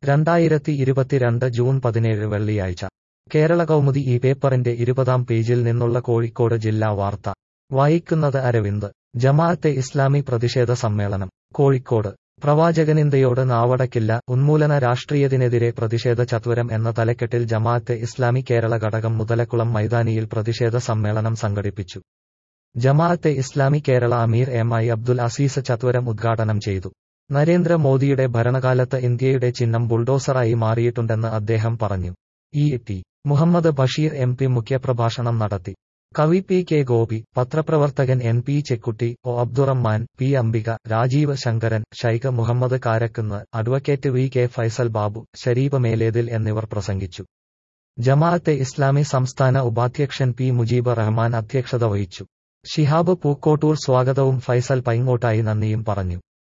രണ്ടായിരത്തി ഇരുപത്തിരണ്ട് ജൂൺ പതിനേഴ് വെള്ളിയാഴ്ച കേരള കൗമുദി ഈ പേപ്പറിന്റെ ഇരുപതാം പേജിൽ നിന്നുള്ള കോഴിക്കോട് ജില്ലാ വാർത്ത വായിക്കുന്നത് അരവിന്ദ് ജമാഅത്തെ ഇസ്ലാമി പ്രതിഷേധ സമ്മേളനം കോഴിക്കോട് പ്രവാചകനിന്ദയോട് നാവടക്കില്ല ഉന്മൂലന രാഷ്ട്രീയത്തിനെതിരെ പ്രതിഷേധ ചത്വരം എന്ന തലക്കെട്ടിൽ ജമാഅത്തെ ഇസ്ലാമി കേരള ഘടകം മുതലക്കുളം മൈതാനിയിൽ പ്രതിഷേധ സമ്മേളനം സംഘടിപ്പിച്ചു ജമാഅത്തെ ഇസ്ലാമി കേരള അമീർ എം ഐ അബ്ദുൽ അസീസ് ചത്വരം ഉദ്ഘാടനം ചെയ്തു നരേന്ദ്രമോദിയുടെ ഭരണകാലത്ത് ഇന്ത്യയുടെ ചിഹ്നം ബുൾഡോസറായി മാറിയിട്ടുണ്ടെന്ന് അദ്ദേഹം പറഞ്ഞു E T Muhammad Basheer M P മുഖ്യപ്രഭാഷണം നടത്തി കവി പി കെ ഗോപി പത്രപ്രവർത്തകൻ N P Chekkutty O Abdurahman P Ambika Rajeev Sankaran Shaikh Muhammad Karakunnu advocate V K Faisal Babu Shareeb Melethil എന്നിവർ പ്രസംഗിച്ചു ജമാഅത്തെ ഇസ്ലാമി സംസ്ഥാന ഉപാധ്യക്ഷൻ പി മുജീബ് റഹ്മാൻ അധ്യക്ഷത വഹിച്ചു ഷിഹാബ് പൂക്കോട്ടൂർ സ്വാഗതവും ഫൈസൽ പൈങ്ങോട്ടായി നന്ദിയും പറഞ്ഞു